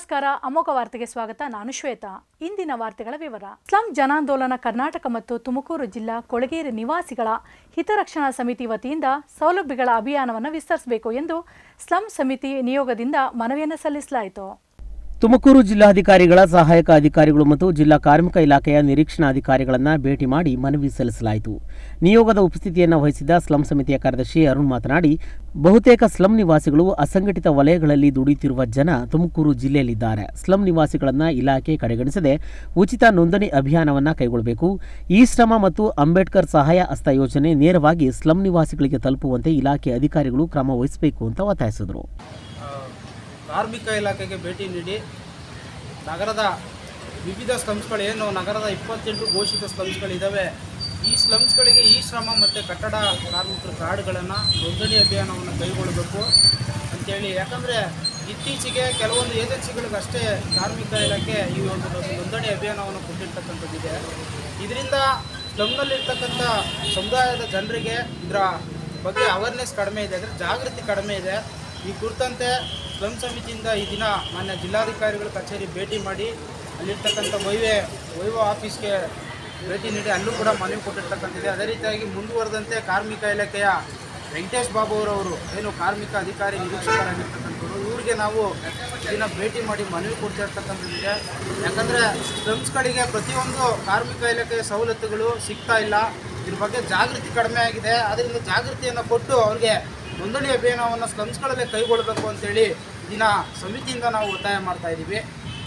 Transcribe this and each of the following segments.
ನಮಸ್ಕಾರ ಅಮೋಘ ವಾರ್ತೆಗೆ ಸ್ವಾಗತ ನಾನು ಶ್ವೇತಾ ಇಂದಿನ ವಾರ್ತೆಗಳ ವಿವರ ಸ್ಲಂ ಜನಾಂದೋಲನ ಕರ್ನಾಟಕ ಮತ್ತು ತುಮಕೂರು ಜಿಲ್ಲಾ ಕೊಳಗೇರಿ ನಿವಾಸಿಗಳ ಹಿತರಕ್ಷಣಾ ಸಮಿತಿ ವತಿಯಿಂದ ಸೌಲಭ್ಯಗಳ ಅಭಿಯಾನವನ್ನು ವಿಸ್ತರಿಸಬೇಕು ಎಂದು ಸ್ಲಂ ಸಮಿತಿ ನಿಯೋಗದಿಂದ ಮನವಿಯನ್ನು ಸಲ್ಲಿಸಲಾಯಿತು ತುಮಕೂರು ಜಿಲ್ಲಾಧಿಕಾರಿಗಳ ಸಹಾಯಕ ಅಧಿಕಾರಿಗಳು ಮತ್ತು ಜಿಲ್ಲಾ ಕಾರ್ಮಿಕ ಇಲಾಖೆಯ ನಿರೀಕ್ಷಣಾಧಿಕಾರಿಗಳನ್ನು ಭೇಟಿ ಮಾಡಿ ಮನವಿ ಸಲ್ಲಿಸಲಾಯಿತು ನಿಯೋಗದ ಉಪಸ್ಥಿತಿಯನ್ನು ವಹಿಸಿದ್ದ ಸ್ಲಂ ಸಮಿತಿಯ ಕಾರ್ಯದರ್ಶಿ ಅರುಣ್ ಮಾತನಾಡಿ ಬಹುತೇಕ ಸ್ಲಂ ನಿವಾಸಿಗಳು ಅಸಂಘಟಿತ ವಲಯಗಳಲ್ಲಿ ದುಡಿಯುತ್ತಿರುವ ಜನ ತುಮಕೂರು ಜಿಲ್ಲೆಯಲ್ಲಿದ್ದಾರೆ ಸ್ಲಂ ನಿವಾಸಿಗಳನ್ನು ಇಲಾಖೆ ಕಡೆಗಣಿಸದೆ ಉಚಿತ ನೋಂದಣಿ ಅಭಿಯಾನವನ್ನು ಕೈಗೊಳ್ಳಬೇಕು ಈ ಶ್ರಮ ಮತ್ತು ಅಂಬೇಡ್ಕರ್ ಸಹಾಯ ಹಸ್ತ ಯೋಜನೆ ನೇರವಾಗಿ ಸ್ಲಂ ನಿವಾಸಿಗಳಿಗೆ ತಲುಪುವಂತೆ ಇಲಾಖೆ ಅಧಿಕಾರಿಗಳು ಕ್ರಮ ವಹಿಸಬೇಕು ಅಂತ ಒತ್ತಾಯಿಸಿದರು ಆ, ಕಾರ್ಮಿಕ ಇಲಾಖೆಗೆ ಭೇಟಿ ನೀಡಿ ನಗರದ ವಿವಿಧ ಸ್ಲಮ್ಸ್ಗಳು ಏನು ನಗರದ ಇಪ್ಪತ್ತೆಂಟು ಘೋಷಿತ ಸ್ಲಮ್ಸ್ಗಳಿದ್ದಾವೆ ಈ ಸ್ಲಮ್ಸ್ಗಳಿಗೆ ಈ ಶ್ರಮ ಮತ್ತು ಕಟ್ಟಡ ಕಾರ್ಮಿಕರ ಕಾರ್ಡ್ಗಳನ್ನು ನೋಂದಣಿ ಅಭಿಯಾನವನ್ನು ಕೈಗೊಳ್ಳಬೇಕು ಅಂತೇಳಿ ಯಾಕಂದರೆ ಇತ್ತೀಚೆಗೆ ಕೆಲವೊಂದು ಏಜೆನ್ಸಿಗಳಿಗಷ್ಟೇ ಕಾರ್ಮಿಕ ಇಲಾಖೆ ಈ ಒಂದು ನೋಂದಣಿ ಅಭಿಯಾನವನ್ನು ಕೊಟ್ಟಿರ್ತಕ್ಕಂಥದ್ದಿದೆ ಇದರಿಂದ ಸ್ಲಮ್ನಲ್ಲಿರ್ತಕ್ಕಂಥ ಸಮುದಾಯದ ಜನರಿಗೆ ಇದರ ಬಗ್ಗೆ ಅವೇರ್ನೆಸ್ ಕಡಿಮೆ ಇದೆ ಅಂದರೆ ಜಾಗೃತಿ ಕಡಿಮೆ ಇದೆ ಈ ಕುರಿತಂತೆ ಸ್ಲಮ್ ಸಮಿತಿಯಿಂದ ಈ ದಿನ ಮಾನ್ಯ ಜಿಲ್ಲಾಧಿಕಾರಿಗಳ ಕಚೇರಿ ಭೇಟಿ ಮಾಡಿ ಅಲ್ಲಿರ್ತಕ್ಕಂಥ ವೈವೆ ವೈವ ಆಫೀಸ್ಗೆ ಭೇಟಿ ನೀಡಿ ಅಲ್ಲೂ ಕೂಡ ಮನವಿ ಕೊಟ್ಟಿರ್ತಕ್ಕಂಥದ್ದಿದೆ ಅದೇ ರೀತಿಯಾಗಿ ಮುಂದುವರೆದಂತೆ ಕಾರ್ಮಿಕ ಇಲಾಖೆಯ ವೆಂಕಟೇಶ್ ಬಾಬು ಅವರವರು ಏನು ಕಾರ್ಮಿಕ ಅಧಿಕಾರಿ ನಿರೀಕ್ಷಕರಾಗಿರ್ತಕ್ಕಂಥವ್ರು ಇವರಿಗೆ ನಾವು ದಿನ ಭೇಟಿ ಮಾಡಿ ಮನವಿ ಕೊಡ್ತಿರ್ತಕ್ಕಂಥದ್ದಿದೆ ಯಾಕಂದರೆ ಸ್ಲಮ್ಸ್ಗಳಿಗೆ ಪ್ರತಿಯೊಂದು ಕಾರ್ಮಿಕ ಇಲಾಖೆಯ ಸವಲತ್ತುಗಳು ಸಿಗ್ತಾ ಇಲ್ಲ ಇದ್ರ ಬಗ್ಗೆ ಜಾಗೃತಿ ಕಡಿಮೆ ಆಗಿದೆ ಅದರಿಂದ ಜಾಗೃತಿಯನ್ನು ಕೊಟ್ಟು ಅವ್ರಿಗೆ ನೋಂದಣಿ ಅಭಿಯಾನವನ್ನು ಸ್ಲಮ್ಸ್ಗಳಲ್ಲೇ ಕೈಗೊಳ್ಳಬೇಕು ಅಂತೇಳಿ ದಿನ ಸಮಿತಿಯಿಂದ ನಾವು ಒತ್ತಾಯ ಮಾಡ್ತಾ ಇದ್ದೀವಿ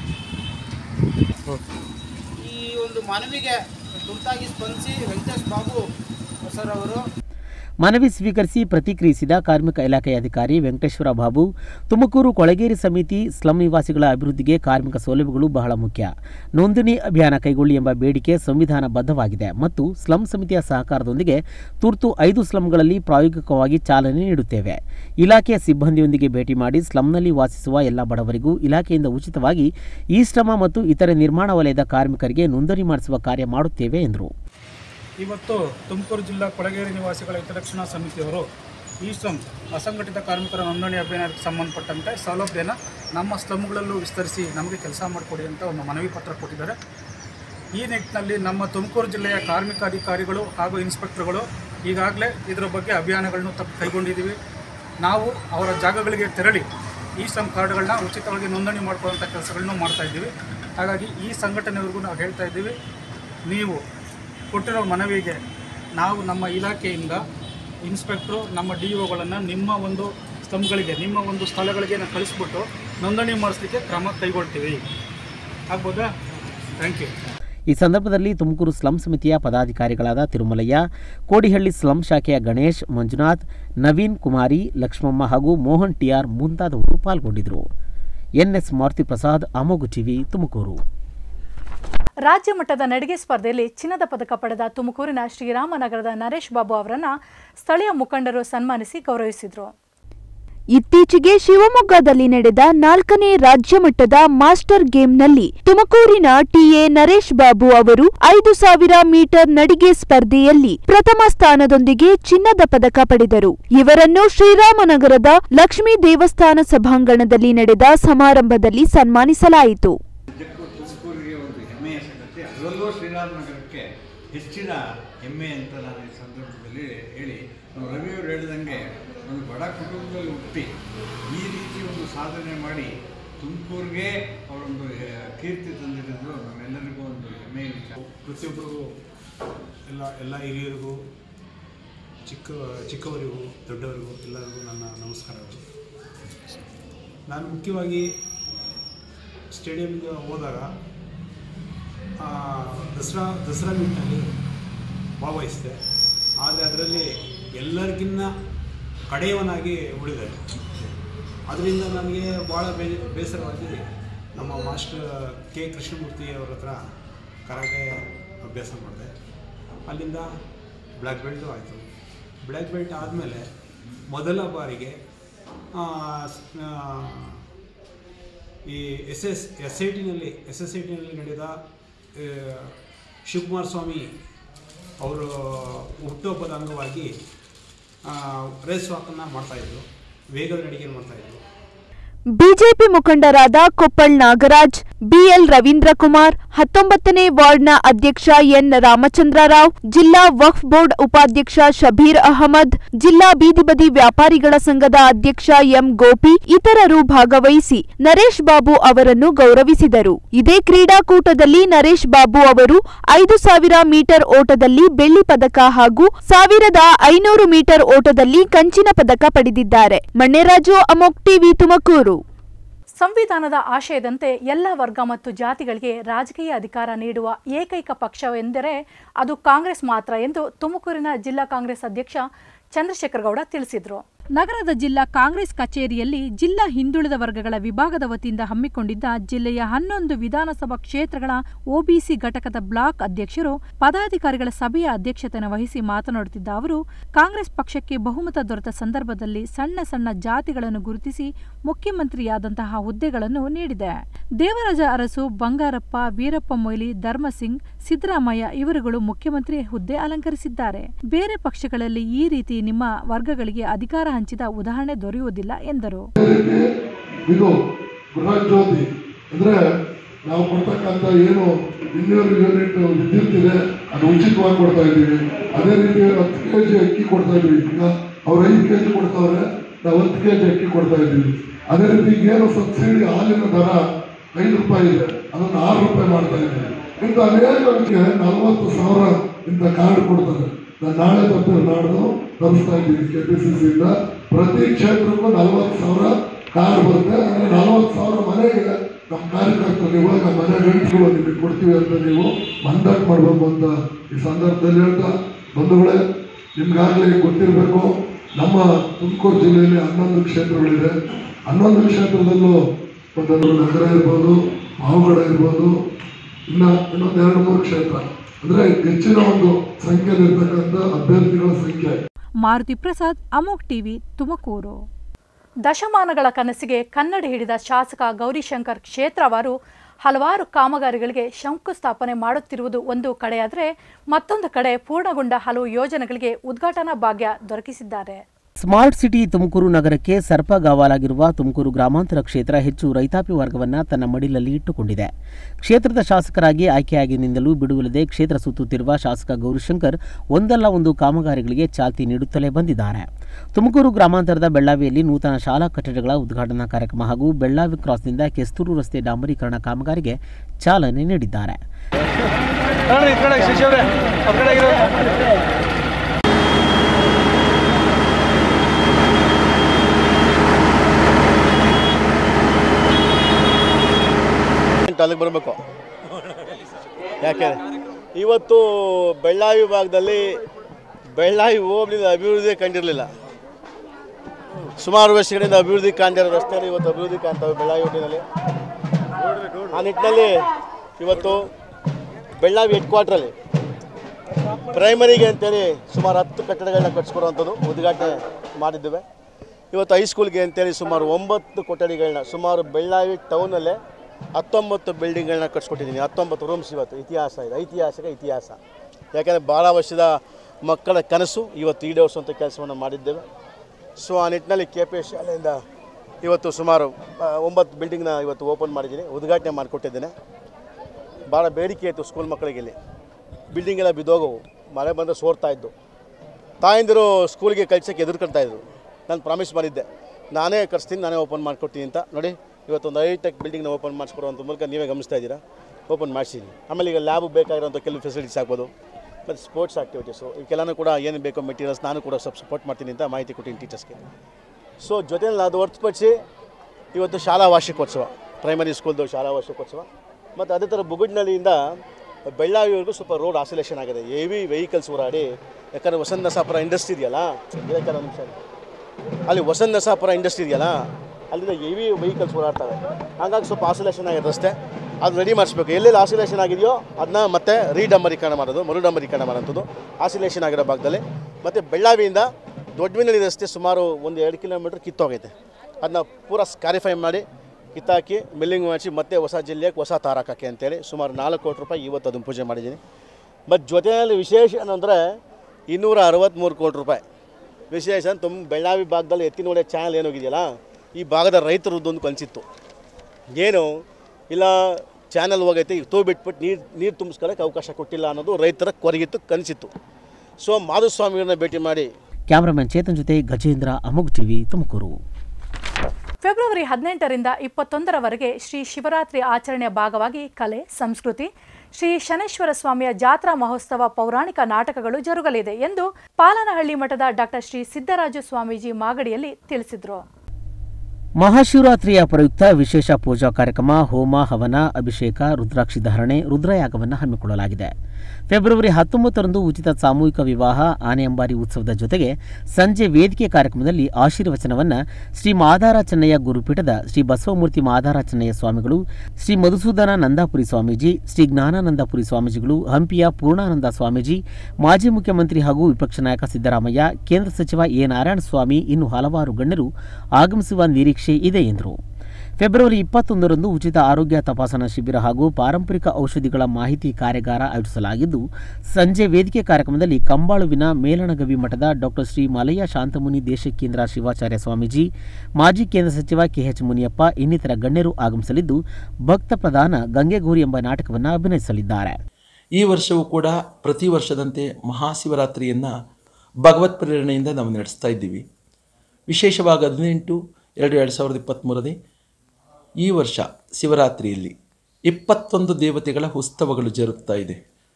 ಈ ಒಂದು ಮನವಿಗೆ ತುರ್ತಾಗಿ ಸ್ಪಂದಿಸಿ ವೆಂಕಟೇಶ್ ಬಾಬು ಸರ್ ಅವರು ಮನವಿ ಸ್ವೀಕರಿಸಿ ಪ್ರತಿಕ್ರಿಯಿಸಿದ ಕಾರ್ಮಿಕ ಇಲಾಖೆಯ ಅಧಿಕಾರಿ ವೆಂಕಟೇಶ್ವರ ಬಾಬು ತುಮಕೂರು ಕೊಳಗೇರಿ ಸಮಿತಿ ಸ್ಲಂ ನಿವಾಸಿಗಳ ಅಭಿವೃದ್ಧಿಗೆ ಕಾರ್ಮಿಕ ಸೌಲಭ್ಯಗಳು ಬಹಳ ಮುಖ್ಯ ನೋಂದಣಿ ಅಭಿಯಾನ ಕೈಗೊಳ್ಳಿ ಎಂಬ ಬೇಡಿಕೆ ಸಂವಿಧಾನಬದ್ಧವಾಗಿದೆ ಮತ್ತು ಸ್ಲಂ ಸಮಿತಿಯ ಸಹಕಾರದೊಂದಿಗೆ ತುರ್ತು ಐದು ಸ್ಲಂಗಳಲ್ಲಿ ಪ್ರಾಯೋಗಿಕವಾಗಿ ಚಾಲನೆ ನೀಡುತ್ತೇವೆ ಇಲಾಖೆಯ ಸಿಬ್ಬಂದಿಯೊಂದಿಗೆ ಭೇಟಿ ಮಾಡಿ ಸ್ಲಂನಲ್ಲಿ ವಾಸಿಸುವ ಎಲ್ಲ ಬಡವರಿಗೂ ಇಲಾಖೆಯಿಂದ ಉಚಿತವಾಗಿ ಈ ಶ್ರಮ ಮತ್ತು ಇತರೆ ನಿರ್ಮಾಣ ವಲಯದ ಕಾರ್ಮಿಕರಿಗೆ ನೋಂದಣಿ ಮಾಡಿಸುವ ಕಾರ್ಯ ಮಾಡುತ್ತೇವೆ ಎಂದರು ಇವತ್ತು ತುಮಕೂರು ಜಿಲ್ಲಾ ಕೊಳಗೇರಿ ನಿವಾಸಿಗಳ ಹಿತರಕ್ಷಣಾ ಸಮಿತಿಯವರು ಈ ಶ್ರಮ್ ಅಸಂಘಟಿತ ಕಾರ್ಮಿಕರ ನೋಂದಣಿ ಅಭಿಯಾನಕ್ಕೆ ಸಂಬಂಧಪಟ್ಟಂತೆ ಸೌಲಭ್ಯನ ನಮ್ಮ ಸ್ಲಮ್ಗಳಲ್ಲೂ ವಿಸ್ತರಿಸಿ ನಮಗೆ ಕೆಲಸ ಮಾಡಿಕೊಡಿ ಅಂತ ಒಂದು ಮನವಿ ಪತ್ರ ಕೊಟ್ಟಿದ್ದಾರೆ ಈ ನಿಟ್ಟಿನಲ್ಲಿ ನಮ್ಮ ತುಮಕೂರು ಜಿಲ್ಲೆಯ ಕಾರ್ಮಿಕ ಅಧಿಕಾರಿಗಳು ಹಾಗೂ ಇನ್ಸ್ಪೆಕ್ಟರ್ಗಳು ಈಗಾಗಲೇ ಇದರ ಬಗ್ಗೆ ಅಭಿಯಾನಗಳನ್ನು ತಪ್ಪು ಕೈಗೊಂಡಿದ್ದೀವಿ ನಾವು ಅವರ ಜಾಗಗಳಿಗೆ ತೆರಳಿ ಈ ಶ್ರಮ್ ಕಾರ್ಡ್ಗಳನ್ನ ಉಚಿತವಾಗಿ ನೋಂದಣಿ ಮಾಡ್ಕೊಳ್ಳೋಂಥ ಕೆಲಸಗಳನ್ನು ಮಾಡ್ತಾ ಇದ್ದೀವಿ ಹಾಗಾಗಿ ಈ ಸಂಘಟನೆವರೆಗೂ ನಾವು ಹೇಳ್ತಾ ಇದ್ದೀವಿ ನೀವು ಕೊಟ್ಟಿರೋ ಮನವಿಗೆ ನಾವು ನಮ್ಮ ಇಲಾಖೆಯಿಂದ ಇನ್ಸ್ಪೆಕ್ಟ್ರು ನಮ್ಮ ಡಿ ಒಗಳನ್ನು ನಿಮ್ಮ ಒಂದು ಸ್ತಂಭಗಳಿಗೆ ನಿಮ್ಮ ಒಂದು ಸ್ಥಳಗಳಿಗೆ ನಾವು ಕಳಿಸ್ಬಿಟ್ಟು ನೋಂದಣಿ ಮಾಡಿಸ್ಲಿಕ್ಕೆ ಕ್ರಮ ಕೈಗೊಳ್ತೀವಿ ಆಗ್ಬೋದಾ ಥ್ಯಾಂಕ್ ಯು ಈ ಸಂದರ್ಭದಲ್ಲಿ ತುಮಕೂರು ಸ್ಲಂ ಸಮಿತಿಯ ಪದಾಧಿಕಾರಿಗಳಾದ ತಿರುಮಲಯ್ಯ ಕೋಡಿಹಳ್ಳಿ ಸ್ಲಂ ಶಾಖೆಯ ಗಣೇಶ್ ಮಂಜುನಾಥ್ ನವೀನ್ ಕುಮಾರಿ ಲಕ್ಷ್ಮಮ್ಮ ಹಾಗೂ ಮೋಹನ್ ಟಿಆರ್ ಮುಂತಾದವರು ಪಾಲ್ಗೊಂಡಿದ್ದರು ಎನ್ಎಸ್ ಮಾರುತಿ ಪ್ರಸಾದ್ ಅಮೋಗು ಟಿವಿ ತುಮಕೂರು ರಾಜ್ಯ ಮಟ್ಟದ ನಡಿಗೆ ಸ್ಪರ್ಧೆಯಲ್ಲಿ ಚಿನ್ನದ ಪದಕ ಪಡೆದ ತುಮಕೂರಿನ ಶ್ರೀರಾಮನಗರದ ನರೇಶ್ ಬಾಬು ಅವರನ್ನ ಸ್ಥಳೀಯ ಮುಖಂಡರು ಸನ್ಮಾನಿಸಿ ಗೌರವಿಸಿದರು ಇತ್ತೀಚೆಗೆ ಶಿವಮೊಗ್ಗದಲ್ಲಿ ನಡೆದ ನಾಲ್ಕನೇ ರಾಜ್ಯ ಮಟ್ಟದ ಮಾಸ್ಟರ್ ಗೇಮ್ನಲ್ಲಿ ತುಮಕೂರಿನ ಟಿಎ ನರೇಶ್ ಬಾಬು ಅವರು ಐದು ಸಾವಿರ ಮೀಟರ್ ನಡಿಗೆ ಸ್ಪರ್ಧೆಯಲ್ಲಿ ಪ್ರಥಮ ಸ್ಥಾನದೊಂದಿಗೆ ಚಿನ್ನದ ಪದಕ ಪಡೆದರು ಇವರನ್ನು ಶ್ರೀರಾಮನಗರದ ಲಕ್ಷ್ಮೀ ದೇವಸ್ಥಾನ ಸಭಾಂಗಣದಲ್ಲಿ ನಡೆದ ಸಮಾರಂಭದಲ್ಲಿ ಸನ್ಮಾನಿಸಲಾಯಿತು ನಿಜಕ್ಕೂ ತುಮಕೂರಿಗೆ ಒಂದು ಹೆಮ್ಮೆಯ ಸಂಗತಿ ಅದರಲ್ಲೂ ಶ್ರೀರಾಮನಗರಕ್ಕೆ ಹೆಚ್ಚಿನ ಹೆಮ್ಮೆ ಅಂತ ನಾನು ಈ ಸಂದರ್ಭದಲ್ಲಿ ಹೇಳಿ ನಾವು ರವಿಯವರು ಹೇಳಿದಂಗೆ ಒಂದು ಬಡ ಕುಟುಂಬದಲ್ಲಿ ಹುಟ್ಟಿ ಈ ರೀತಿ ಒಂದು ಸಾಧನೆ ಮಾಡಿ ತುಮಕೂರಿಗೆ ಅವರೊಂದು ಆ, ಕೀರ್ತಿ ತಂದಿರೋದು ನಮ್ಮೆಲ್ಲರಿಗೂ ಒಂದು ಹೆಮ್ಮೆಯ ವಿಚಾರ ಪ್ರತಿಯೊಬ್ಬರಿಗೂ ಎಲ್ಲ ಎಲ್ಲ ಹಿರಿಯರಿಗೂ ಚಿಕ್ಕ ಚಿಕ್ಕವರಿಗೂ ದೊಡ್ಡವರಿಗೂ ಎಲ್ಲರಿಗೂ ನನ್ನ ನಮಸ್ಕಾರಗಳು ನಾನು ಮುಖ್ಯವಾಗಿ ಸ್ಟೇಡಿಯಂಗೆ ಹೋದಾಗ ಆ, ದಸರಾ ದಸರಾ ಮೀಟ್ನಲ್ಲಿ ಭಾಗವಹಿಸಿದೆ ಆದರೆ ಅದರಲ್ಲಿ ಎಲ್ಲರಿಗಿನ್ನ ಕಡೆಯವನಾಗಿ ಉಳಿದೆ ಅದರಿಂದ ನನಗೆ ಭಾಳ ಬೇ ಬೇಸರವಾಗಿ ನಮ್ಮ ಮಾಸ್ಟರ್ ಕೆ ಕೃಷ್ಣಮೂರ್ತಿ ಅವ್ರ ಹತ್ರ ಕರಾಟೆ ಅಭ್ಯಾಸ ಮಾಡಿದೆ ಅಲ್ಲಿಂದ ಬ್ಲ್ಯಾಕ್ ಬೆಲ್ಟು ಆಯಿತು ಬ್ಲ್ಯಾಕ್ ಬೆಲ್ಟ್ ಆದಮೇಲೆ ಮೊದಲ ಬಾರಿಗೆ ಆ, ಸ್- ಆ, ಈ ಎಸ್ ಎಸ್ ಎಸ್ ಐ ಟಿನಲ್ಲಿ ಎಸ್ ಎಸ್ ಐ ಟಿನಲ್ಲಿ ನಡೆದ ಆ, ಶಿವಕುಮಾರ ಸ್ವಾಮಿ ಅವರು ಹುಟ್ಟುಹಬ್ಬದ ಅಂಗವಾಗಿ ರೇಸ್ ವಾಕನ್ನು ಮಾಡ್ತಾಯಿದ್ರು ವೇಗದ ನಡಿಗೆ ಮಾಡ್ತಾಯಿದ್ರು ಬಿಜೆಪಿ ಮುಖಂಡರಾದ ಕೊಪ್ಪಳ್ ನಾಗರಾಜ್ ಬಿಎಲ್ ರವೀಂದ್ರ ಕುಮಾರ್ ಹತ್ತೊಂಬತ್ತನೇ ವಾರ್ಡ್ನ ಅಧ್ಯಕ್ಷ ಎನ್ ರಾಮಚಂದ್ರ ರಾವ್ ಜಿಲ್ಲಾ ವಕ್ಫ್ ಬೋರ್ಡ್ ಉಪಾಧ್ಯಕ್ಷ ಶಬೀರ್ ಅಹಮದ್ ಜಿಲ್ಲಾ ಬೀದಿ ಬದಿ ವ್ಯಾಪಾರಿಗಳ ಸಂಘದ ಅಧ್ಯಕ್ಷ ಎಂ ಗೋಪಿ ಇತರರು ಭಾಗವಹಿಸಿ ನರೇಶ್ ಬಾಬು ಅವರನ್ನು ಗೌರವಿಸಿದರು ಇದೇ ಕ್ರೀಡಾಕೂಟದಲ್ಲಿ ನರೇಶ್ ಬಾಬು ಅವರು ಐದು ಸಾವಿರ ಮೀಟರ್ ಓಟದಲ್ಲಿ ಬೆಳ್ಳಿ ಪದಕ ಹಾಗೂ ಸಾವಿರದ ಐನೂರು ಮೀಟರ್ ಓಟದಲ್ಲಿ ಕಂಚಿನ ಪದಕ ಪಡೆದಿದ್ದಾರೆ ಮಣ್ಣೆರಾಜು ಅಮೋಕ್ ಟಿವಿ ತುಮಕೂರು ಸಂವಿಧಾನದ ಆಶಯದಂತೆ ಎಲ್ಲ ವರ್ಗ ಮತ್ತು ಜಾತಿಗಳಿಗೆ ರಾಜಕೀಯ ಅಧಿಕಾರ ನೀಡುವ ಏಕೈಕ ಪಕ್ಷವೆಂದರೆ ಅದು ಕಾಂಗ್ರೆಸ್ ಮಾತ್ರ ಎಂದು ತುಮಕೂರಿನ ಜಿಲ್ಲಾ ಕಾಂಗ್ರೆಸ್ ಅಧ್ಯಕ್ಷ ಚಂದ್ರಶೇಖರ್ ಗೌಡ ತಿಳಿಸಿದರು ನಗರದ ಜಿಲ್ಲಾ ಕಾಂಗ್ರೆಸ್ ಕಚೇರಿಯಲ್ಲಿ ಜಿಲ್ಲಾ ಹಿಂದುಳಿದ ವರ್ಗಗಳ ವಿಭಾಗದ ವತಿಯಿಂದ ಹಮ್ಮಿಕೊಂಡಿದ್ದ ಜಿಲ್ಲೆಯ ಹನ್ನೊಂದು ವಿಧಾನಸಭಾ ಕ್ಷೇತ್ರಗಳ ಒಬಿಸಿ ಘಟಕದ ಬ್ಲಾಕ್ ಅಧ್ಯಕ್ಷರು ಪದಾಧಿಕಾರಿಗಳ ಸಭೆಯ ಅಧ್ಯಕ್ಷತೆಯನ್ನು ವಹಿಸಿ ಮಾತನಾಡುತ್ತಿದ್ದ ಅವರು ಕಾಂಗ್ರೆಸ್ ಪಕ್ಷಕ್ಕೆ ಬಹುಮತ ದೊರೆತ ಸಂದರ್ಭದಲ್ಲಿ ಸಣ್ಣ ಸಣ್ಣ ಜಾತಿಗಳನ್ನು ಗುರುತಿಸಿ ಮುಖ್ಯಮಂತ್ರಿಯಾದಂತಹ ಹುದ್ದೆಗಳನ್ನು ನೀಡಿದೆ ದೇವರಾಜ ಅರಸು ಬಂಗಾರಪ್ಪ ವೀರಪ್ಪ ಮೊಯ್ಲಿ ಧರ್ಮಸಿಂಗ್ ಸಿದ್ದರಾಮಯ್ಯ ಇವರುಗಳು ಮುಖ್ಯಮಂತ್ರಿ ಹುದ್ದೆ ಅಲಂಕರಿಸಿದ್ದಾರೆ ಬೇರೆ ಪಕ್ಷಗಳಲ್ಲಿ ಈ ರೀತಿ ನಿಮ್ಮ ವರ್ಗಗಳಿಗೆ ಅಧಿಕಾರ ಹಂಚಿದ ಉದಾಹರಣೆ ದೊರೆಯುವುದಿಲ್ಲ ಎಂದರು ಇದು ಗೃಹಜ್ಯೋತಿ ಅಂದ್ರೆ ನಾವು ಕೊಡ್ತಕ್ಕಂಥ ಏನು ಇನ್ನೂರು ಯೂನಿಟ್ ವಿದ್ಯುತ್ ಇದೆ ಅದು ಉಚಿತವಾಗಿ ಕೊಡ್ತಾ ಇದ್ದೀವಿ ಅದೇ ರೀತಿ ಹತ್ತು ಕೆ ಜಿ ಅಕ್ಕಿ ಕೊಡ್ತಾ ಇದ್ದೀವಿ ಈಗ ಅವ್ರು ಐದು ಕೆ ಜಿ ಕೊಡ್ತಾವ್ರೆ ನಾವು ಹತ್ತು ಕೆ ಜಿ ಅಕ್ಕಿ ಕೊಡ್ತಾ ಇದ್ದೀವಿ ಅದೇ ರೀತಿ ಈಗ ಏನು ಸಬ್ಸಿಡಿ ಹಾಲಿನ ದರ ಐದು ರೂಪಾಯಿ ಇದೆ ಅದನ್ನು ಆರು ರೂಪಾಯಿ ಮಾಡ್ತಾ ಇದ್ದೀವಿ ಇಂಥ ಅನೇಕರಿಗೆ ನಲವತ್ತು ಸಾವಿರ ಇಂಥ ಕಾರ್ಡ್ ಕೊಡ್ತಾರೆ ನಾನು ನಾಳೆ ಬರ್ತಾರೆ ನಾಡ್ದು ತರಿಸ್ತಾ ಇದ್ದೀವಿ ಕೆ ಪಿ ಸಿ ಸಿಯಿಂದ ಪ್ರತಿ ಕ್ಷೇತ್ರಕ್ಕೂ ನಲವತ್ತು ಸಾವಿರ ಕಾರ್ಡ್ ಬರುತ್ತೆ ಅಂದ್ರೆ ನಲವತ್ತು ಸಾವಿರ ಮನೆಗೆ ನಮ್ಮ ಕಾರ್ಯಕರ್ತರು ಇವಾಗ ಮನೆ ಗಂಟುಗಳು ನಿಮಗೆ ಕೊಡ್ತೀವಿ ಅಂತ ನೀವು ಮಂದಾಟ್ ಮಾಡಬೇಕು ಅಂತ ಈ ಸಂದರ್ಭದಲ್ಲಿ ಹೇಳ್ತಾ ಬಂಧುಗಳೇ ನಿಮ್ಗಾಗಲೇ ಗೊತ್ತಿರಬೇಕು ನಮ್ಮ ತುಮಕೂರು ಜಿಲ್ಲೆಯಲ್ಲಿ ಹನ್ನೊಂದು ಕ್ಷೇತ್ರಗಳಿದೆ ಹನ್ನೊಂದು ಕ್ಷೇತ್ರದಲ್ಲೂ ಒಂದೊಂದು ನಗರ ಇರ್ಬೋದು ಮಾವುಗಡ ಇರ್ಬೋದು ಇನ್ನ ಇನ್ನೊಂದು ಎರಡು ಮೂರು ಕ್ಷೇತ್ರ ಅಂದ್ರೆ ಹೆಚ್ಚಿನ ಒಂದು ಸಂಖ್ಯೆಯಲ್ಲಿರ್ತಕ್ಕಂಥ ಅಭ್ಯರ್ಥಿಗಳ ಸಂಖ್ಯೆ ಮಾರುತಿ ಪ್ರಸಾದ್ ಅಮೋಕ್ ಟಿವಿ ತುಮಕೂರು ದಶಮಾನಗಳ ಕನಸಿಗೆ ಕನ್ನಡ ಹಿಡಿದ ಶಾಸಕ ಗೌರಿಶಂಕರ್ ಕ್ಷೇತ್ರವಾರು ಹಲವಾರು ಕಾಮಗಾರಿಗಳಿಗೆ ಶಂಕುಸ್ಥಾಪನೆ ಮಾಡುತ್ತಿರುವುದು ಒಂದು ಕಡೆಯಾದರೆ ಮತ್ತೊಂದು ಕಡೆ ಪೂರ್ಣಗೊಂಡ ಹಲವು ಯೋಜನೆಗಳಿಗೆ ಉದ್ಘಾಟನಾ ಭಾಗ್ಯ ದೊರಕಿಸಿದ್ದಾರೆ ಸ್ಮಾರ್ಟ್ ಸಿಟಿ ತುಮಕೂರು ನಗರಕ್ಕೆ ಸರ್ಪಗಾವಾಲಾಗಿರುವ ತುಮಕೂರು ಗ್ರಾಮಾಂತರ ಕ್ಷೇತ್ರ ಹೆಚ್ಚು ರೈತಾಪಿ ವರ್ಗವನ್ನು ತನ್ನ ಮಡಿಲಲ್ಲಿ ಇಟ್ಟುಕೊಂಡಿದೆ ಕ್ಷೇತ್ರದ ಶಾಸಕರಾಗಿ ಆಯ್ಕೆಯಾಗಿನಿಂದಲೂ ಬಿಡುವಿಲ್ಲದೆ ಕ್ಷೇತ್ರ ಸುತ್ತುತ್ತಿರುವ ಶಾಸಕ ಗೌರಿಶಂಕರ್ ಒಂದಲ್ಲ ಒಂದು ಕಾಮಗಾರಿಗಳಿಗೆ ಚಾಲ್ತಿ ನೀಡುತ್ತಲೇ ಬಂದಿದ್ದಾರೆ ತುಮಕೂರು ಗ್ರಾಮಾಂತರದ ಬೆಳ್ಳಾವಿಯಲ್ಲಿ ನೂತನ ಶಾಲಾ ಕಟ್ಟಡಗಳ ಉದ್ಘಾಟನಾ ಕಾರ್ಯಕ್ರಮ ಹಾಗೂ ಬೆಳ್ಳಾವಿ ಕ್ರಾಸ್ನಿಂದ ಕೆಸ್ತೂರು ರಸ್ತೆ ಡಾಂಬರೀಕರಣ ಕಾಮಗಾರಿಗೆ ಚಾಲನೆ ನೀಡಿದ್ದಾರೆ ಅಲ್ಲಿಗೆ ಬರಬೇಕು ಯಾಕೆ ಇವತ್ತು ಬೆಳ್ಳಾವಿ ಭಾಗದಲ್ಲಿ ಬೆಳ್ಳಾವಿ ಹೋಬಳಿದ ಅಭಿವೃದ್ಧಿ ಕಂಡಿರಲಿಲ್ಲ ಸುಮಾರು ವರ್ಷಗಳಿಂದ ಅಭಿವೃದ್ಧಿ ಕಾಣ್ದಿರೋ ರಸ್ತೆಯಲ್ಲಿ ಇವತ್ತು ಅಭಿವೃದ್ಧಿ ಕಾಣ್ತವೆ ಬೆಳ್ಳಾವಿ ಹೋಬಳಿನಲ್ಲಿ ಆ ನಿಟ್ಟಿನಲ್ಲಿ ಇವತ್ತು ಬೆಳ್ಳಾವಿ ಹೆಡ್ ಕ್ವಾರ್ಟ್ರಲ್ಲಿ ಪ್ರೈಮರಿಗೆ ಅಂತೇಳಿ ಸುಮಾರು ಹತ್ತು ಕಟ್ಟಡಗಳನ್ನ ಕಟ್ಸ್ಕೊಡುವಂಥದ್ದು ಉದ್ಘಾಟನೆ ಮಾಡಿದ್ದೇವೆ ಇವತ್ತು ಹೈಸ್ಕೂಲ್ಗೆ ಅಂತೇಳಿ ಸುಮಾರು ಒಂಬತ್ತು ಕೊಠಡಿಗಳನ್ನ ಸುಮಾರು ಬೆಳ್ಳಾವಿ ಟೌನಲ್ಲೇ ಹತ್ತೊಂಬತ್ತು ಬಿಲ್ಡಿಂಗ್ಗಳನ್ನ ಕಟ್ಸ್ಕೊಟ್ಟಿದ್ದೀನಿ ಹತ್ತೊಂಬತ್ತು ರೂಮ್ಸ್ ಇವತ್ತು ಇತಿಹಾಸ ಇದೆ ಐತಿಹಾಸಿಕ ಇತಿಹಾಸ ಯಾಕೆಂದರೆ ಭಾಳ ವರ್ಷದ ಮಕ್ಕಳ ಕನಸು ಇವತ್ತು ಈಡೇರಿಸುವಂಥ ಕೆಲಸವನ್ನು ಮಾಡಿದ್ದೇವೆ ಸೊ ಆ ನಿಟ್ಟಿನಲ್ಲಿ ಕೆ ಪಿ ಎಸ್ ಶಾಲೆಯಿಂದ ಇವತ್ತು ಸುಮಾರು ಆ, ಒಂಬತ್ತು ಬಿಲ್ಡಿಂಗ್ನ ಇವತ್ತು ಓಪನ್ ಮಾಡಿದ್ದೀನಿ ಉದ್ಘಾಟನೆ ಮಾಡಿಕೊಟ್ಟಿದ್ದೇನೆ ಭಾಳ ಬೇಡಿಕೆ ಇತ್ತು ಸ್ಕೂಲ್ ಮಕ್ಕಳಿಗೆ ಇಲ್ಲಿ ಬಿಲ್ಡಿಂಗ್ ಎಲ್ಲ ಬಿದ್ದೋಗವು ಮಳೆ ಬಂದರೆ ಸೋರ್ತಾ ಇದ್ದು ತಾಯಂದಿರು ಸ್ಕೂಲಿಗೆ ಕಳ್ಸೋಕ್ಕೆ ಎದುರ್ಕೊಳ್ತಾ ಇದ್ರು ನಾನು ಪ್ರಾಮಿಸ್ ಮಾಡಿದ್ದೆ ನಾನೇ ಕರ್ಸ್ತೀನಿ ನಾನೇ ಓಪನ್ ಮಾಡಿಕೊಡ್ತೀನಿ ಅಂತ ನೋಡಿ ಇವತ್ತೊಂದು ಹೈಟೆಕ್ ಬಿಲ್ಡಿಂಗ್ನ ಓಪನ್ ಮಾಡಿಸ್ಕೊಡುವಂಥ ಮೂಲಕ ನೀವೇ ಗಮನಿಸ್ತಾ ಇದ್ದೀರಾ ಓಪನ್ ಮಾಡಿಸಿದ್ದೀನಿ ಆಮೇಲೆ ಈಗ ಲ್ಯಾಬ್ ಬೇಕಾಗಿರೋಂಥ ಕೆಲವು ಫೆಸಿಲಿಟೀಸ್ ಆಗ್ಬೋದು ಮತ್ತು ಸ್ಪೋರ್ಟ್ಸ್ ಆ್ಯಕ್ಟಿವಿಟೀಸು ಇವಕ್ಕೆಲ್ಲನೂ ಕೂಡ ಏನು ಬೇಕೋ ಮೆಟೀರಿಯಲ್ಸ್ ನಾನು ಕೂಡ ಸ್ವಲ್ಪ ಸಪೋರ್ಟ್ ಮಾಡ್ತೀನಿ ಅಂತ ಮಾಹಿತಿ ಕೊಟ್ಟಿದ್ದೀನಿ ಟೀಚರ್ಸ್ಗೆ ಸೊ ಜೊತೆಯಲ್ಲಿ ಅದು ಹೊರತುಪಡಿಸಿ ಇವತ್ತು ಶಾಲಾ ವಾರ್ಷಿಕೋತ್ಸವ ಪ್ರೈಮರಿ ಸ್ಕೂಲ್ದು ಶಾಲಾ ವಾರ್ಷಿಕೋತ್ಸವ ಮತ್ತು ಅದೇ ಥರ ಬುಗುಡ್ನಳ್ಳಿಯಿಂದ ಬೆಳ್ಳಾವಿವರೆಗೂ ಸ್ವಲ್ಪ ರೋಡ್ ಆಸಿಲೇಷನ್ ಆಗಿದೆ ಹೆವಿ ವೆಹಿಕಲ್ಸ್ ಓಡಾಡಿ ಯಾಕಂದರೆ ವಸಂತ ನಸಾಪುರ ಇಂಡಸ್ಟ್ರಿ ಇದೆಯಲ್ಲ ಇದಕ್ಕೆ ನಿಮಿಷ ಅಲ್ಲಿ ವಸಂತ ನಸಾಪುರ ಇಂಡಸ್ಟ್ರಿ ಇದೆಯಲ್ಲ ಅಲ್ಲಿಂದ ಹೆವಿ ವೆಹಿಕಲ್ಸ್ ಓಡಾಡ್ತವೆ ಹಾಗಾಗಿ ಸ್ವಲ್ಪ ಆಸಿಲೇಷನ್ ಆಗಿದೆ ರಸ್ತೆ ಅದು ರೆಡಿ ಮಾಡಿಸ್ಬೇಕು ಎಲ್ಲೆಲ್ಲಿ ಆಸಿಲೇಷನ್ ಆಗಿದೆಯೋ ಅದನ್ನ ಮತ್ತೆ ರೀಡಂಬರೀಕರಣ ಮಾಡೋದು ಮರುಡಂಬರೀಕರಣ ಮಾಡೋಂಥದ್ದು ಆಸಿಲೇಷನ್ ಆಗಿರೋ ಭಾಗದಲ್ಲಿ ಮತ್ತು ಬೆಳ್ಳಾವಿಯಿಂದ ದೊಡ್ಡವಿನಳ್ಳಿ ರಸ್ತೆ ಸುಮಾರು ಒಂದು ಎರಡು ಕಿಲೋಮೀಟ್ರ್ ಕಿತ್ತೋಗೈತೆ ಅದನ್ನ ಪೂರ ಸ್ಕ್ಯಾರಿಫೈ ಮಾಡಿ ಕಿತ್ತಾಕಿ ಮಿಲ್ಲಿಂಗ್ ಮಾಡಿಸಿ ಮತ್ತೆ ಹೊಸ ಜಿಲ್ಲೆಗೆ ಹೊಸ ತಾರಾಕಕ್ಕೆ ಅಂತೇಳಿ ಸುಮಾರು ನಾಲ್ಕು ಕೋಟಿ ರೂಪಾಯಿ ಇವತ್ತು ಅದನ್ನು ಪೂಜೆ ಮಾಡಿದ್ದೀನಿ ಮತ್ತು ಜೊತೆಯಲ್ಲಿ ವಿಶೇಷ ಏನಂದರೆ ಇನ್ನೂರ ಅರವತ್ತ್ಮೂರು ಕೋಟಿ ರೂಪಾಯಿ ವಿಶೇಷ ತುಂಬ ಬೆಳ್ಳಾವಿ ಭಾಗದಲ್ಲಿ ಎತ್ತಿನೋಡೆ ಚಾನಲ್ ಏನೋಗಿದೆಯಲ್ಲ ಈ ಭಾಗದ ರೈತರದ್ದೊಂದು ಕನಸಿತ್ತು ಏನು ಇಲ್ಲ ಚಾನಲ್ ಹೋಗೈತೆ ಈಗ ತೂ ಬಿಟ್ಬಿಟ್ಟು ನೀರು ನೀರು ತುಂಬಿಸ್ಕೊಳ್ಳೋಕೆ ಅವಕಾಶ ಕೊಟ್ಟಿಲ್ಲ ಅನ್ನೋದು ರೈತರ ಕೊರಗಿತ್ತು ಕನಸಿತ್ತು ಸೊ ಮಾಧುಸ್ವಾಮಿಯವ್ರನ್ನ ಭೇಟಿ ಮಾಡಿ ಕ್ಯಾಮರಾಮನ್ ಚೇತನ್ ಜೊತೆ ಗಜೇಂದ್ರ ಅಮೋಘ್ ಟಿವಿ ತುಮಕೂರು ಫೆಬ್ರವರಿ ಹದಿನೆಂಟರಿಂದ ಇಪ್ಪತ್ತೊಂದರವರೆಗೆ ಶ್ರೀ ಶಿವರಾತ್ರಿ ಆಚರಣೆಯ ಭಾಗವಾಗಿ ಕಲೆ ಸಂಸ್ಕೃತಿ ಶ್ರೀ ಶನೇಶ್ವರ ಸ್ವಾಮಿಯ ಜಾತ್ರಾ ಮಹೋತ್ಸವ ಪೌರಾಣಿಕ ನಾಟಕಗಳು ಜರುಗಲಿದೆ ಎಂದು ಪಾಲನಹಳ್ಳಿ ಮಠದ ಡಾಕ್ಟರ್ ಶ್ರೀ ಸಿದ್ದರಾಜು ಸ್ವಾಮೀಜಿ ಮಾಗಡಿಯಲ್ಲಿ ತಿಳಿಸಿದರು ಮಹಾಶಿವರಾತ್ರಿಯ ಪ್ರಯುಕ್ತ ವಿಶೇಷ ಪೂಜಾ ಕಾರ್ಯಕ್ರಮ ಹೋಮ ಹವನ ಅಭಿಷೇಕ ರುದ್ರಾಕ್ಷಿ ಧಾರಣೆ ರುದ್ರಯಾಗವನ್ನು ಹಮ್ಮಿಕೊಳ್ಳಲಾಗಿದೆ ಫೆಬ್ರವರಿ ಹತ್ತೊಂಬತ್ತರಂದು ಉಚಿತ ಸಾಮೂಹಿಕ ವಿವಾಹ ಆನೆ ಅಂಬಾರಿ ಉತ್ಸವದ ಜೊತೆಗೆ ಸಂಜೆ ವೇದಿಕೆ ಕಾರ್ಯಕ್ರಮದಲ್ಲಿ ಆಶೀರ್ವಚನವನ್ನು ಶ್ರೀ ಮಾದಾರ ಚೆನ್ನಯ್ಯ ಗುರುಪೀಠದ ಶ್ರೀ ಬಸವಮೂರ್ತಿ ಮಾದಾರ ಚೆನ್ನಯ್ಯ ಸ್ವಾಮಿಗಳು ಶ್ರೀ ಮಧುಸೂದನ ನಂದಾಪುರಿ ಸ್ವಾಮೀಜಿ ಶ್ರೀ ಜ್ಞಾನಾನಂದಪುರಿ ಸ್ವಾಮೀಜಿಗಳು ಹಂಪಿಯ ಪೂರ್ಣಾನಂದ ಸ್ವಾಮೀಜಿ ಮಾಜಿ ಮುಖ್ಯಮಂತ್ರಿ ಹಾಗೂ ವಿಪಕ್ಷ ನಾಯಕ ಸಿದ್ದರಾಮಯ್ಯ ಕೇಂದ್ರ ಸಚಿವ ಎ ನಾರಾಯಣಸ್ವಾಮಿ ಇನ್ನು ಹಲವಾರು ಗಣ್ಯರು ಆಗಮಿಸುವ ನಿರೀಕ್ಷೆ ಇದೆ ಎಂದರು ಫೆಬ್ರವರಿ ಇಪ್ಪತ್ತೊಂದರಂದು ಉಚಿತ ಆರೋಗ್ಯ ತಪಾಸಣಾ ಶಿಬಿರ ಹಾಗೂ ಪಾರಂಪರಿಕ ಔಷಧಿಗಳ ಮಾಹಿತಿ ಕಾರ್ಯಾಗಾರ ಆಯೋಜಿಸಲಾಗಿದ್ದು ಸಂಜೆ ವೇದಿಕೆ ಕಾರ್ಯಕ್ರಮದಲ್ಲಿ ಕಂಬಾಳುವಿನ ಮೇಲಣಗವಿ ಮಠದ ಡಾಕ್ಟರ್ ಶ್ರೀ ಮಲಯ ಶಾಂತಮುನಿ ದೇಶಕೇಂದ್ರ ಶಿವಾಚಾರ್ಯ ಸ್ವಾಮೀಜಿ ಮಾಜಿ ಕೇಂದ್ರ ಸಚಿವ ಕೆಎಚ್ ಮುನಿಯಪ್ಪ ಇನ್ನಿತರ ಗಣ್ಯರು ಆಗಮಿಸಲಿದ್ದು ಭಕ್ತ ಪ್ರಧಾನ ಗಂಗೆಗೌರಿ ಎಂಬ ನಾಟಕವನ್ನು ಅಭಿನಯಿಸಲಿದ್ದಾರೆ ಈ ವರ್ಷವೂ ಕೂಡ ಪ್ರತಿ ವರ್ಷದಂತೆ ಮಹಾಶಿವರಾತ್ರಿಯನ್ನು ಭಗವತ್ ಪ್ರೇರಣೆಯಿಂದ ನಾವು ನಡೆಸ್ತಾ ಇದ್ದೀವಿ ವಿಶೇಷವಾಗಿ ಹದಿನೆಂಟು ಎರಡು ಎರಡು ಸಾವಿರದ ಇಪ್ಪತ್ತ್ಮೂರನೇ ಈ ವರ್ಷ ಶಿವರಾತ್ರಿಯಲ್ಲಿ ಇಪ್ಪತ್ತೊಂದು ದೇವತೆಗಳ ಉತ್ಸವಗಳು ಜರುಗ್ತಾ ಇದೆ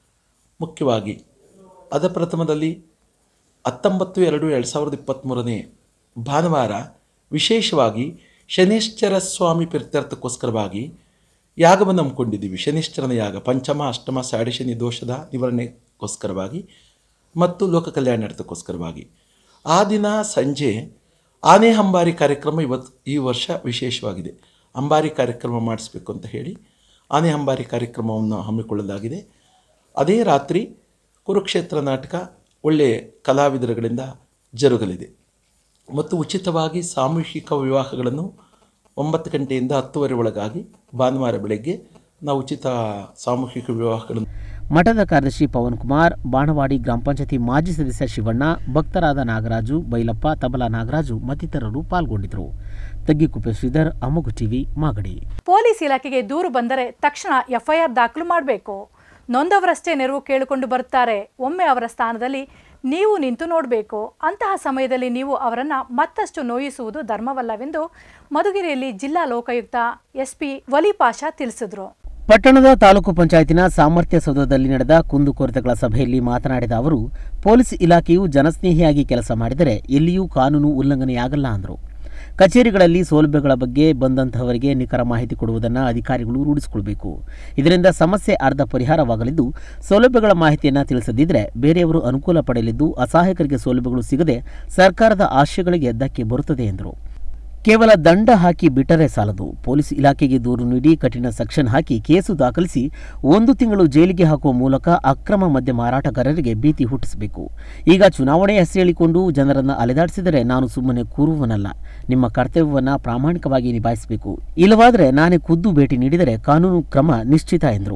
ಮುಖ್ಯವಾಗಿ ಅದ ಪ್ರಥಮದಲ್ಲಿ ಹತ್ತೊಂಬತ್ತು ಎರಡು ಎರಡು ಸಾವಿರದ ಇಪ್ಪತ್ತ್ಮೂರನೇ ಭಾನುವಾರ ವಿಶೇಷವಾಗಿ ಶನೇಶ್ವರ ಸ್ವಾಮಿ ಪ್ರೀತ್ಯರ್ಥಕ್ಕೋಸ್ಕರವಾಗಿ ಯಾಗವನ್ನು ಹಮ್ಮಿಕೊಂಡಿದ್ದೀವಿ ಶನಿಶ್ಚರನ ಯಾಗ ಪಂಚಮ ಅಷ್ಟಮ ಸಾಡೆ ಶನಿ ದೋಷದ ನಿವಾರಣೆಗೋಸ್ಕರವಾಗಿ ಮತ್ತು ಲೋಕ ಕಲ್ಯಾಣಾರ್ಥಕ್ಕೋಸ್ಕರವಾಗಿ ಆ ದಿನ ಸಂಜೆ ಆನೆ ಅಂಬಾರಿ ಕಾರ್ಯಕ್ರಮ ಇವತ್ತು ಈ ವರ್ಷ ವಿಶೇಷವಾಗಿದೆ ಅಂಬಾರಿ ಕಾರ್ಯಕ್ರಮ ಮಾಡಿಸ್ಬೇಕು ಅಂತ ಹೇಳಿ ಆನೆ ಅಂಬಾರಿ ಕಾರ್ಯಕ್ರಮವನ್ನು ಹಮ್ಮಿಕೊಳ್ಳಲಾಗಿದೆ ಅದೇ ರಾತ್ರಿ ಕುರುಕ್ಷೇತ್ರ ನಾಟಕ ಒಳ್ಳೆಯ ಕಲಾವಿದರುಗಳಿಂದ ಜರುಗಲಿದೆ ಮತ್ತು ಉಚಿತವಾಗಿ ಸಾಮೂಹಿಕ ವಿವಾಹಗಳನ್ನು ಒಂಬತ್ತು ಗಂಟೆಯಿಂದ ಹತ್ತುವರೆ ಒಳಗಾಗಿ ಭಾನುವಾರ ಬೆಳಗ್ಗೆ ನಾವು ಉಚಿತ ಸಾಮೂಹಿಕ ವಿವಾಹಗಳನ್ನು ಮಠದ ಕಾರ್ಯದರ್ಶಿ ಪವನ್ ಕುಮಾರ್ ಬಾಣವಾಡಿ ಗ್ರಾಮ ಪಂಚಾಯತಿ ಮಾಜಿ ಸದಸ್ಯ ಶಿವಣ್ಣ ಭಕ್ತರಾದ ನಾಗರಾಜು ಬೈಲಪ್ಪ ತಬಲಾ ನಾಗರಾಜು ಮತ್ತಿತರರು ಪಾಲ್ಗೊಂಡಿದ್ದರು ತಗ್ಗಿಕುಪ್ಪೆ ಶ್ರೀಧರ್ ಅಮೋಘ ಟಿವಿ ಮಾಗಡಿ ಪೊಲೀಸ್ ಇಲಾಖೆಗೆ ದೂರು ಬಂದರೆ ತಕ್ಷಣ ಎಫ್ಐಆರ್ ದಾಖಲು ಮಾಡಬೇಕು ನೊಂದವರಷ್ಟೇ ನೆರವು ಕೇಳಿಕೊಂಡು ಬರುತ್ತಾರೆ ಒಮ್ಮೆ ಅವರ ಸ್ಥಾನದಲ್ಲಿ ನೀವು ನಿಂತು ನೋಡಬೇಕು ಅಂತಹ ಸಮಯದಲ್ಲಿ ನೀವು ಅವರನ್ನು ಮತ್ತಷ್ಟು ನೋಯಿಸುವುದು ಧರ್ಮವಲ್ಲವೆಂದು ಮಧುಗಿರಿಯಲ್ಲಿ ಜಿಲ್ಲಾ ಲೋಕಾಯುಕ್ತ ಎಸ್ಪಿ ವಲಿ ಪಾಷಾ ತಿಳಿಸಿದರು ಪಟ್ಟಣದ ತಾಲೂಕು ಪಂಚಾಯತಿನ ಸಾಮರ್ಥ್ಯ ಸೌಧದಲ್ಲಿ ನಡೆದ ಕುಂದುಕೊರತೆಗಳ ಸಭೆಯಲ್ಲಿ ಮಾತನಾಡಿದ ಅವರು ಪೊಲೀಸ್ ಇಲಾಖೆಯು ಜನಸ್ನೇಹಿಯಾಗಿ ಕೆಲಸ ಮಾಡಿದರೆ ಎಲ್ಲಿಯೂ ಕಾನೂನು ಉಲ್ಲಂಘನೆಯಾಗಲ್ಲ ಅಂದರು ಕಚೇರಿಗಳಲ್ಲಿ ಸೌಲಭ್ಯಗಳ ಬಗ್ಗೆ ಬಂದಂತಹವರಿಗೆ ನಿಖರ ಮಾಹಿತಿ ಕೊಡುವುದನ್ನು ಅಧಿಕಾರಿಗಳು ರೂಢಿಸಿಕೊಳ್ಬೇಕು ಇದರಿಂದ ಸಮಸ್ಯೆ ಅರ್ಧ ಪರಿಹಾರವಾಗಲಿದ್ದು ಸೌಲಭ್ಯಗಳ ಮಾಹಿತಿಯನ್ನು ತಿಳಿಸದಿದ್ದರೆ ಬೇರೆಯವರು ಅನುಕೂಲ ಪಡೆಯಲಿದ್ದು ಅಸಹಾಯಕರಿಗೆ ಸೌಲಭ್ಯಗಳು ಸಿಗದೆ ಸರ್ಕಾರದ ಆಶಯಗಳಿಗೆ ಧಕ್ಕೆ ಬರುತ್ತದೆ ಎಂದರು ಕೇವಲ ದಂಡ ಹಾಕಿ ಬಿಟ್ಟರೆ ಸಾಲದು ಪೊಲೀಸ್ ಇಲಾಖೆಗೆ ದೂರು ನೀಡಿ ಕಠಿಣ ಸೆಕ್ಷನ್ ಹಾಕಿ ಕೇಸು ದಾಖಲಿಸಿ ಒಂದು ತಿಂಗಳು ಜೈಲಿಗೆ ಹಾಕುವ ಮೂಲಕ ಅಕ್ರಮ ಮದ್ಯ ಮಾರಾಟಗಾರರಿಗೆ ಭೀತಿ ಹುಟ್ಟಿಸಬೇಕು ಈಗ ಚುನಾವಣೆ ಹೆಸರೇಳಿಕೊಂಡು ಜನರನ್ನು ಅಲೆದಾಡಿಸಿದರೆ ನಾನು ಸುಮ್ಮನೆ ಕೂರುವನಲ್ಲ ನಿಮ್ಮ ಕರ್ತವ್ಯವನ್ನು ಪ್ರಾಮಾಣಿಕವಾಗಿ ನಿಭಾಯಿಸಬೇಕು ಇಲ್ಲವಾದರೆ ನಾನೇ ಖುದ್ದು ಭೇಟಿ ನೀಡಿದರೆ ಕಾನೂನು ಕ್ರಮ ನಿಶ್ಚಿತ ಎಂದರು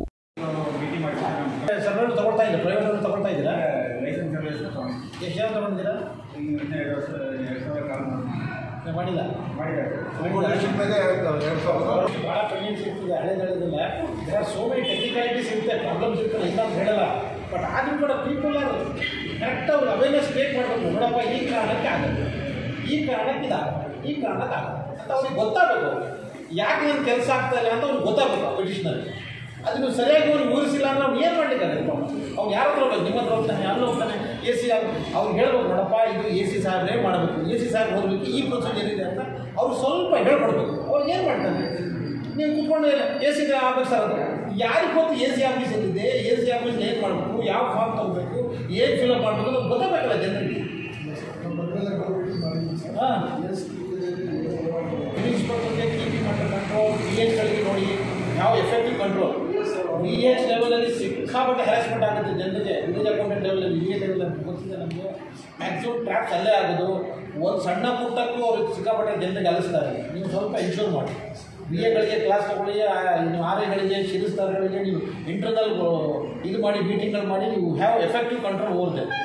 ಸರ್ವೆಂಟ್ ತಗೊಳ್ತಾ ಇದ್ದೀರಾ ಪ್ರೈವೇಟ್ ತಗೊಳ್ತಾ ಇದ್ದೀರಾ ಎಷ್ಟು ಜನ ತಗೊಂಡಿದ್ದೀರಾ ನೀವು ಮಾಡಿಲ್ಲ ಭಾಳ ಪೆಂಡಿಂಗ್ಸ್ ಇರ್ತದೆ ಹಳೇದಳದಿಲ್ಲ there are so many technicalities ಇರುತ್ತೆ ಪ್ರಾಬ್ಲಮ್ಸ್ ಇರ್ತದೆ ಇಲ್ಲ ಅಂತ ಹೇಳಲ್ಲ ಬಟ್ ಆದ್ರೂ ಕೂಡ ಪೀಪಲ್ ಆರ್ ಕರೆಕ್ಟ್ ಅವ್ರು ಅವೇರ್ನೆಸ್ ಕ್ರಿಯೇಟ್ ಮಾಡಬೇಕು ನೋಡಪ್ಪ ಈ ಕಾರಣಕ್ಕೆ ಆಗುತ್ತೆ ಈ ಕಾರಣಕ್ಕೆ ಇದಾಗುತ್ತೆ ಈ ಕಾರಣಕ್ಕೆ ಆಗುತ್ತೆ ಅಂತ ಅವ್ರಿಗೆ ಗೊತ್ತಾಗಬೇಕು ಯಾಕೆ ನನ್ನ ಕೆಲಸ ಆಗ್ತಾ ಇಲ್ಲ ಅಂತ ಅವ್ರಿಗೆ ಗೊತ್ತಾಗಬೇಕು ಪೆಟಿಷನಲ್ಲಿ ಅದನ್ನು ಸರಿಯಾಗಿ ಅವ್ರು ಊರಿಸಿಲ್ಲ ಅಂದ್ರೆ ಅವ್ನು ಏನು ಮಾಡಲಿಕ್ಕಾಗಲ್ಲ ಅವ್ನು ಯಾರ ಹತ್ರ ಹೋಗ್ಬೇಕು ನಿಮ್ಮ ಹತ್ರ ಹೋಗ್ತಾನೆ ಯಾರು ಹೋಗ್ತಾನೆ ಎ ಸಿ ಅವ್ರು ಹೇಳ್ಬೇಕು ನೋಡಪ್ಪ ಇದು ಎ ಸಿ ಸಾಹೇಬ್ರೇ ಮಾಡಬೇಕು ಎ ಸಿ ಸಾಹೇಬ್ ಹೋಗ್ಬೇಕು ಈ ಪ್ರೊಸೀಜರ್ ಇದೆ ಅಂತ ಅವ್ರು ಸ್ವಲ್ಪ ಹೇಳ್ಕೊಡ್ಬೇಕು ಅವ್ರು ಏನು ಮಾಡ್ತಾನೆ ನೀವು ಕುತ್ಕೊಂಡು ಎ ಸಿ ಆಗ್ಬೇಕು ಸರ್ ಅದು ಯಾರಿಗೆ ಗೊತ್ತು ಎ ಸಿ ಆಫೀಸ್ ಎಲ್ಲಿದೆ ಎ ಸಿ ಆಫೀಸ್ ಏನು ಮಾಡಬೇಕು ಯಾವ ಫಾರ್ಮ್ ತಗೋಬೇಕು ಏನು ಫಿಲಪ್ ಮಾಡಬೇಕು ಅನ್ನೋದು ಗೊತ್ತಾಗಬೇಕಲ್ಲ ಜನರಿಗೆ ಹಾಂ ಇನ್ಸ್ಪೆಕ್ಟರ್ಗೆ ಕೀಪಿ ಮಾಡ್ತಾರೆ ಕಂಟ್ರೋಲ್ ಬಿ ಎಚ್ಗಳಿಗೆ ನೋಡಿ ಯಾವ ಎಫೆಕ್ಟಿವ್ ಕಂಟ್ರೋಲ್ ಬಿ ಎಚ್ ಲೆವೆಲಲ್ಲಿ ಸಿಕ್ಕಾಪಟ್ಟೆ ಹ್ಯಾರಾಸ್ಮೆಂಟ್ ಆಗುತ್ತೆ ಜನರಿಗೆ ವಿಲೇಜ್ ಅಕೌಂಟೆಂಟ್ ಲೆವೆಲಲ್ಲಿ ವಿಲೇಜ್ ಲೆವೆಲಲ್ಲಿ ಗೊತ್ತಿದೆ ನಮಗೆ ಮ್ಯಾಕ್ಸಿಮಮ್ ಟ್ರ್ಯಾಪ್ಸ್ ಅಲ್ಲೇ ಆಗೋದು ಒಂದು ಸಣ್ಣ ಪುಟ್ಟಕ್ಕೂ ಅವ್ರಿಗೆ ಸಿಕ್ಕಾಪಟ್ಟೆ ಜನರಿಗೆ ಅಲಿಸ್ತಾರೆ ನೀವು ಸ್ವಲ್ಪ ಇನ್ಶೂರ್ ಮಾಡಿ ಬಿ ಎಗಳಿಗೆ ಕ್ಲಾಸ್ ತಗೊಳ್ಳಿ ಆ, ನೀವು ಆರ್ ಎಗಳಿಗೆ ಶಿರಸ್ತಾರಗಳಿಗೆ ನೀವು ಇಂಟರ್ನಲ್ ಇದು ಮಾಡಿ ಮೀಟಿಂಗ್ಗಳು ಮಾಡಿ ನೀವು have effective control over them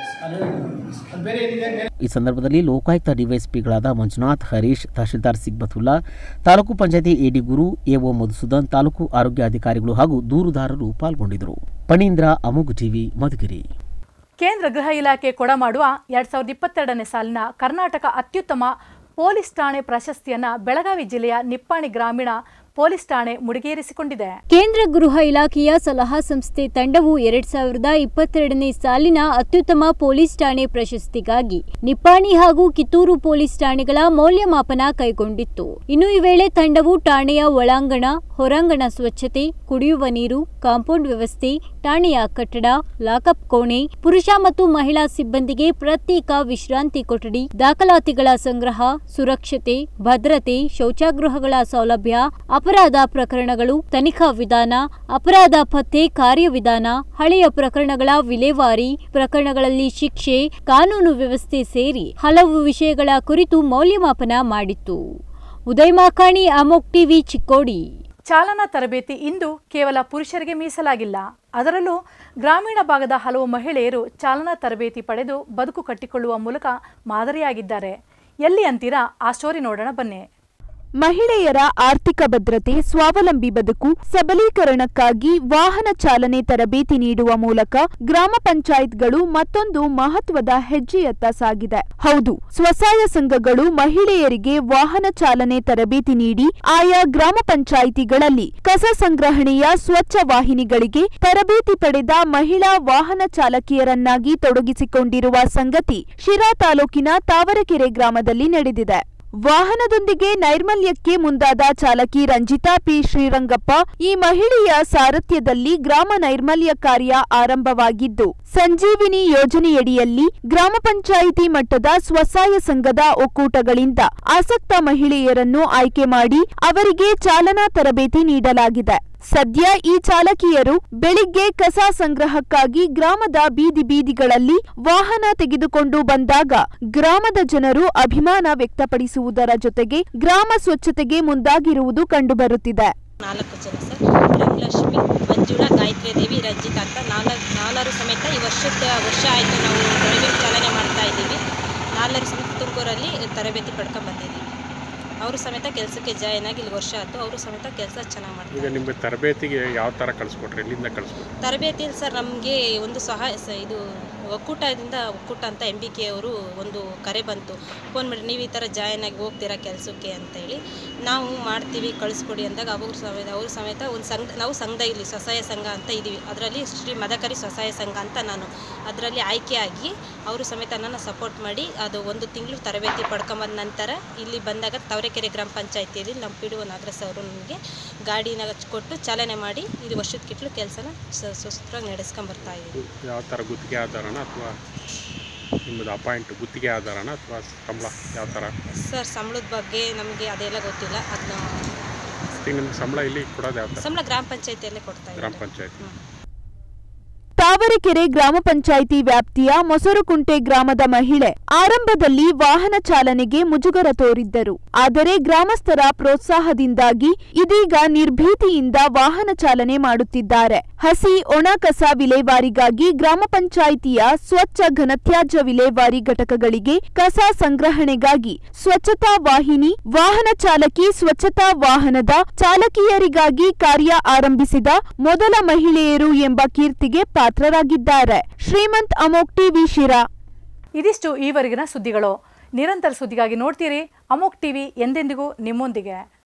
ಅದು ಬೇರೆ ಏನಿದೆ ಬೇರೆ ಈ ಸಂದರ್ಭದಲ್ಲಿ ಲೋಕಾಯುಕ್ತ ಡಿವೈಎಸ್ಪಿಗಳಾದ ಮಂಜುನಾಥ್ ಹರೀಶ್ ತಹಶೀಲ್ದಾರ್ ಸಿಗ್ಬತುಲ್ಲಾ ತಾಲೂಕು ಪಂಚಾಯತಿ ಎಡಿ ಗುರು ಎಒ ಮಧುಸೂದನ್ ತಾಲೂಕು ಆರೋಗ್ಯ ಅಧಿಕಾರಿಗಳು ಹಾಗೂ ದೂರುದಾರರು ಪಾಲ್ಗೊಂಡಿದ್ದರು ಪಣೀಂದ್ರ ಅಮೋಘ್ ಟಿವಿ ಮಧುಗಿರಿ ಕೇಂದ್ರ ಗೃಹ ಇಲಾಖೆ ಕೊಡಮಾಡುವ ಎರಡ್ ಸಾವಿರದ ಇಪ್ಪತ್ತೆರಡನೇ ಸಾಲಿನ ಕರ್ನಾಟಕ ಅತ್ಯುತ್ತಮ ಪೊಲೀಸ್ ಠಾಣೆ ಪ್ರಶಸ್ತಿಯನ್ನ ಬೆಳಗಾವಿ ಜಿಲ್ಲೆಯ ನಿಪ್ಪಾಣಿ ಗ್ರಾಮೀಣ ಪೊಲೀಸ್ ಠಾಣೆ ಮುಡಿಗೇರಿಸಿಕೊಂಡಿದೆ ಕೇಂದ್ರ ಗೃಹ ಇಲಾಖೆಯ ಸಲಹಾ ಸಂಸ್ಥೆ ತಂಡವು ಎರಡ್ ಸಾವಿರದ ಇಪ್ಪತ್ತೆರಡನೇ ಸಾಲಿನ ಅತ್ಯುತ್ತಮ ಪೊಲೀಸ್ ಠಾಣೆ ಪ್ರಶಸ್ತಿಗಾಗಿ ನಿಪ್ಪಾಣಿ ಹಾಗೂ ಕಿತ್ತೂರು ಪೊಲೀಸ್ ಠಾಣೆಗಳ ಮೌಲ್ಯಮಾಪನ ಕೈಗೊಂಡಿತ್ತು ಇನ್ನು ಈ ವೇಳೆ ತಂಡವು ಠಾಣೆಯ ಒಳಾಂಗಣ ಹೊರಾಂಗಣ ಸ್ವಚ್ಛತೆ ಕುಡಿಯುವ ನೀರು ಕಾಂಪೌಂಡ್ ವ್ಯವಸ್ಥೆ ಠಾಣೆಯ ಕಟ್ಟಡ ಲಾಕಪ್ ಕೋಣೆ ಪುರುಷ ಮತ್ತು ಮಹಿಳಾ ಸಿಬ್ಬಂದಿಗೆ ಪ್ರತ್ಯೇಕ ವಿಶ್ರಾಂತಿ ಕೊಠಡಿ ದಾಖಲಾತಿಗಳ ಸಂಗ್ರಹ ಸುರಕ್ಷತೆ ಭದ್ರತೆ ಶೌಚಾಗೃಹಗಳ ಸೌಲಭ್ಯ ಅಪರಾಧ ಪ್ರಕರಣಗಳು ತನಿಖಾ ವಿಧಾನ ಅಪರಾಧ ಪತ್ತೆ ಕಾರ್ಯವಿಧಾನ ಹಳೆಯ ಪ್ರಕರಣಗಳ ವಿಲೇವಾರಿ ಪ್ರಕರಣಗಳಲ್ಲಿ ಶಿಕ್ಷೆ ಕಾನೂನು ವ್ಯವಸ್ಥೆ ಸೇರಿ ಹಲವು ವಿಷಯಗಳ ಕುರಿತು ಮೌಲ್ಯಮಾಪನ ಮಾಡಿತ್ತು ಉದಯ್ ಮಾಕಾಣಿ ಅಮೋಕ್ ಟಿವಿ ಚಿಕ್ಕೋಡಿ ಚಾಲನಾ ತರಬೇತಿ ಇಂದು ಕೇವಲ ಪುರುಷರಿಗೆ ಮೀಸಲಾಗಿಲ್ಲ ಅದರಲ್ಲೂ ಗ್ರಾಮೀಣ ಭಾಗದ ಹಲವು ಮಹಿಳೆಯರು ಚಾಲನಾ ತರಬೇತಿ ಪಡೆದು ಬದುಕು ಕಟ್ಟಿಕೊಳ್ಳುವ ಮೂಲಕ ಮಾದರಿಯಾಗಿದ್ದಾರೆ ಎಲ್ಲಿ ಅಂತೀರಾ ಆ ಸ್ಟೋರಿ ನೋಡೋಣ ಬನ್ನಿ ಮಹಿಳೆಯರ ಆರ್ಥಿಕ ಭದ್ರತೆ ಸ್ವಾವಲಂಬಿ ಬದುಕು ಸಬಲೀಕರಣಕ್ಕಾಗಿ ವಾಹನ ಚಾಲನೆ ತರಬೇತಿ ನೀಡುವ ಮೂಲಕ ಗ್ರಾಮ ಪಂಚಾಯತ್ಗಳು ಮತ್ತೊಂದು ಮಹತ್ವದ ಹೆಜ್ಜೆಯತ್ತ ಸಾಗಿದೆ ಹೌದು ಸ್ವಸಹಾಯ ಸಂಘಗಳು ಮಹಿಳೆಯರಿಗೆ ವಾಹನ ಚಾಲನೆ ತರಬೇತಿ ನೀಡಿ ಆಯಾ ಗ್ರಾಮ ಪಂಚಾಯಿತಿಗಳಲ್ಲಿ ಕಸ ಸಂಗ್ರಹಣೆಯ ಸ್ವಚ್ಛ ವಾಹಿನಿಗಳಿಗೆ ತರಬೇತಿ ಪಡೆದ ಮಹಿಳಾ ವಾಹನ ಚಾಲಕಿಯರನ್ನಾಗಿ ತೊಡಗಿಸಿಕೊಂಡಿರುವ ಸಂಗತಿ ಶಿರಾ ತಾಲೂಕಿನ ತಾವರಕೆರೆ ಗ್ರಾಮದಲ್ಲಿ ನಡೆದಿದೆ ವಾಹನದೊಂದಿಗೆ ನೈರ್ಮಲ್ಯಕ್ಕೆ ಮುಂದಾದ ಚಾಲಕಿ ರಂಜಿತಾ ಪಿ ಶ್ರೀರಂಗಪ್ಪ ಈ ಮಹಿಳೆಯ ಸಾರಥ್ಯದಲ್ಲಿ ಗ್ರಾಮ ನೈರ್ಮಲ್ಯ ಕಾರ್ಯ ಆರಂಭವಾಗಿದ್ದು ಸಂಜೀವಿನಿ ಯೋಜನೆಯಡಿಯಲ್ಲಿ ಗ್ರಾಮ ಪಂಚಾಯಿತಿ ಮಟ್ಟದ ಸ್ವಸಹಾಯ ಸಂಘದ ಒಕ್ಕೂಟಗಳಿಂದ ಆಸಕ್ತ ಮಹಿಳೆಯರನ್ನು ಆಯ್ಕೆ ಮಾಡಿ ಅವರಿಗೆ ಚಾಲನಾ ತರಬೇತಿ ನೀಡಲಾಗಿದೆ ಸದ್ಯ ಈ ಚಾಲಕಿಯರು ಬೆಳಿಗ್ಗೆ ಕಸ ಸಂಗ್ರಹಕ್ಕಾಗಿ ಗ್ರಾಮದ ಬೀದಿ ಬೀದಿಗಳಲ್ಲಿ ವಾಹನ ತೆಗೆದುಕೊಂಡು ಬಂದಾಗ ಗ್ರಾಮದ ಜನರು ಅಭಿಮಾನ ವ್ಯಕ್ತಪಡಿಸುವುದರ ಜೊತೆಗೆ ಗ್ರಾಮ ಸ್ವಚ್ಛತೆಗೆ ಮುಂದಾಗಿರುವುದು ಕಂಡುಬರುತ್ತಿದೆ ನಾಲ್ಕು ಜನ ಸರ್ ರಂಗಲಕ್ಷ್ಮಿ ಮಂಜುಳಾ ಗಾಯತ್ರಿ ದೇವಿ ರಂಜಿತಾ ಅಂತ ನಾಲ್ಕು ನಾಲ್ವರು ಸಮೇತ ಈ ವರ್ಷದ ವರ್ಷ ಆಯಿತು ನಾವು ಡ್ರೈವಿಂಗ್ ಚಾಲನೆ ಮಾಡ್ತಾ ಇದ್ದೀವಿ ನಾಲ್ವರು ಸಮೇತ ತುಮಕೂರಲ್ಲಿ ತರಬೇತಿ ಪಡ್ಕೊಂಡು ಬಂದಿದ್ದೀವಿ ಅವರು ಸಮೇತ ಕೆಲಸಕ್ಕೆ ಜಾಯ್ನ್ ಆಗಿ ಇಲ್ಲಿ ವರ್ಷ ಆಯಿತು ಅವರು ಸಮೇತ ಕೆಲಸ ಚೆನ್ನಾಗಿ ಮಾಡ್ತಾರೆ ಈಗ ನಿಮ್ಮ ತರಬೇತಿಗೆ ಯಾವ ಥರ ಕಳಿಸ್ಕೊಟ್ರಿ ಎಲ್ಲಿಂದ ಕಳಿಸ್ಕೊಟ್ರಿ ತರಬೇತಿಯಲ್ಲಿ ಸರ್ ನಮಗೆ ಒಂದು ಸಹಾಯ ಸ ಇದು ಒಕ್ಕೂಟದಿಂದ ಒಕ್ಕೂಟ ಅಂತ ಎಂ ಬಿ ಕೆ ಅವರು ಒಂದು ಕರೆ ಬಂತು ಫೋನ್ ಮಾಡಿ ನೀವು ಈ ಥರ ಜಾಯ್ನ್ ಆಗಿ ಹೋಗ್ತೀರಾ ಕೆಲಸಕ್ಕೆ ಅಂತೇಳಿ ನಾವು ಮಾಡ್ತೀವಿ ಕಳಿಸ್ಕೊಡಿ ಅಂದಾಗ ಅವರು ಸಮೇತ ಅವರು ಸಮೇತ ಒಂದು ಸಂಘ ನಾವು ಸಂಘ ಇಲ್ಲಿ ಸ್ವಸಹಾಯ ಸಂಘ ಅಂತ ಇದ್ದೀವಿ ಅದರಲ್ಲಿ ಶ್ರೀ ಮದಕರಿ ಸ್ವಸಹಾಯ ಸಂಘ ಅಂತ ನಾನು ಅದರಲ್ಲಿ ಆಯ್ಕೆಯಾಗಿ ಅವರು ಸಮೇತ ನನ್ನ ಸಪೋರ್ಟ್ ಮಾಡಿ ಅದು ಒಂದು ತಿಂಗಳು ತರಬೇತಿ ಪಡ್ಕೊಂಬಂದ ನಂತರ ಇಲ್ಲಿ ಬಂದಾಗ ತವರೆಕೆರೆ ಗ್ರಾಮ ಪಂಚಾಯತಿಯಲ್ಲಿ ನಮ್ಮ ಪಿ ಡಿ ಒ ನಾಗರಾಜ್ ಅವರು ನನಗೆ ಗಾಡಿನ ಕೊಟ್ಟು ಚಾಲನೆ ಮಾಡಿ ಇಲ್ಲಿ ವರ್ಷದ ಕಿಟ್ಲು ಕೆಲಸನ ಸುಸ್ತರಾಗಿ ನಡೆಸ್ಕೊಂಬರ್ತಾ ಇದ್ದೀವಿ ಯಾವ ಥರ ಗುತ್ತಿಗೆ ಆಧಾರನ ಅಥವಾ ನಿಮ್ಮದು ಅಪಾಯಿಂಟ್ ಗುತ್ತಿಗೆ ಆಧಾರನ ಅಥವಾ ಸಂಬಳ ಯಾವ ಥರ ಸರ್ ಸಂಬಳದ ಬಗ್ಗೆ ನಮಗೆ ಅದೆಲ್ಲ ಗೊತ್ತಿಲ್ಲ ಅದನ್ನ ಈಗ ನಿಮ್ಗೆ ಸಂಬಳ ಇಲ್ಲಿ ಕೊಡೋದು ಯಾವ ಥರ ಸಂಬಳ ಗ್ರಾಮ ಪಂಚಾಯತಿಯಲ್ಲೇ ಕೊಡ್ತಾ ಗ್ರಾಮ ಇದ್ದಾರೆ ಪಂಚಾಯತ್ ತಾವರೆಕೆರೆ ಗ್ರಾಮ ಪಂಚಾಯಿತಿ ವ್ಯಾಪ್ತಿಯ ಮೊಸರುಕುಂಟೆ ಗ್ರಾಮದ ಮಹಿಳೆ ಆರಂಭದಲ್ಲಿ ವಾಹನ ಚಾಲನೆಗೆ ಮುಜುಗರ ತೋರಿದ್ದರು ಆದರೆ ಗ್ರಾಮಸ್ಥರ ಪ್ರೋತ್ಸಾಹದಿಂದಾಗಿ ಇದೀಗ ನಿರ್ಭೀತಿಯಿಂದ ವಾಹನ ಚಾಲನೆ ಮಾಡುತ್ತಿದ್ದಾರೆ ಹಸಿ ಒಣ ಕಸ ವಿಲೇವಾರಿಗಾಗಿ ಗ್ರಾಮ ಪಂಚಾಯಿತಿಯ ಸ್ವಚ್ಛ ಘನತ್ಯಾಜ್ಯ ವಿಲೇವಾರಿ ಘಟಕಗಳಿಗೆ ಕಸ ಸಂಗ್ರಹಣೆಗಾಗಿ ಸ್ವಚ್ಛತಾ ವಾಹಿನಿ ವಾಹನ ಚಾಲಕಿ ಸ್ವಚ್ಛತಾ ವಾಹನದ ಚಾಲಕಿಯರಿಗಾಗಿ ಕಾರ್ಯ ಆರಂಭಿಸಿದ ಮೊದಲ ಮಹಿಳೆಯರು ಎಂಬ ಕೀರ್ತಿಗೆ ಪಾತ್ರರಾಗಿದ್ದಾರೆ ಶ್ರೀಮಂತ್ ಅಮೋಕ್ ಟಿವಿ ಶಿರಾ ಇದಿಷ್ಟು ಈವರೆಗಿನ ಸುದ್ದಿಗಳು ನಿರಂತರ ಸುದ್ದಿಗಾಗಿ ನೋಡ್ತೀರಿ ಅಮೋಕ್ ಟಿವಿ ಎಂದೆಂದಿಗೂ ನಿಮ್ಮೊಂದಿಗೆ